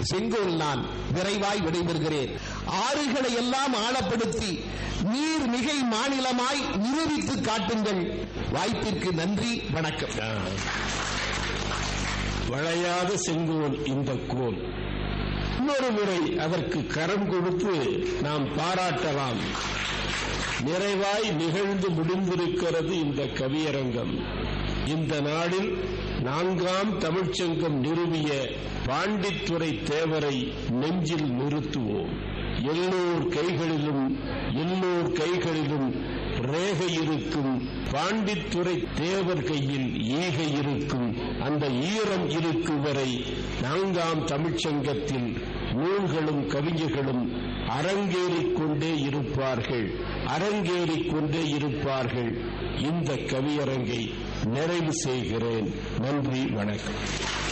செங்கோல் நான் விரைவாய் விடைபெறுகிறேன் ஆறுகளை எல்லாம் ஆழப்படுத்தி நீர் மிகை மாநிலமாய் நிரூபித்து காட்டுங்கள் வாய்ப்பிற்கு நன்றி வணக்கம் வளையாத செங்கோல் இந்த கோல் இன்னொரு முறை அதற்கு கரம் கொடுத்து நாம் பாராட்டலாம் நிறைவாய் நிகழ்ந்து முடிந்திருக்கிறது இந்த கவியரங்கம் இந்த நாளில் நான்காம் தமிழ்ச்சங்கம் நிறுவிய பாண்டித்துறை தேவரை நெஞ்சில் நிறுத்துவோம் எல்லோர் கைகளிலும் எல்லோர் கைகளிலும் ரேகை இருக்கும் பாண்டித்துறை தேவர் கையில் ஈகை இருக்கும் அந்த ஈரம் இருக்கும் வரை நான்காம் தமிழ்ச்சங்கத்தில் நூல்களும் கவிஞர்களும் அரங்கேறிக் கொண்டே இருப்பார்கள் அரங்கேறிக் கொண்டே இருப்பார்கள் இந்த கவியரங்கை நிறைவு செய்கிறேன் நன்றி வணக்கம்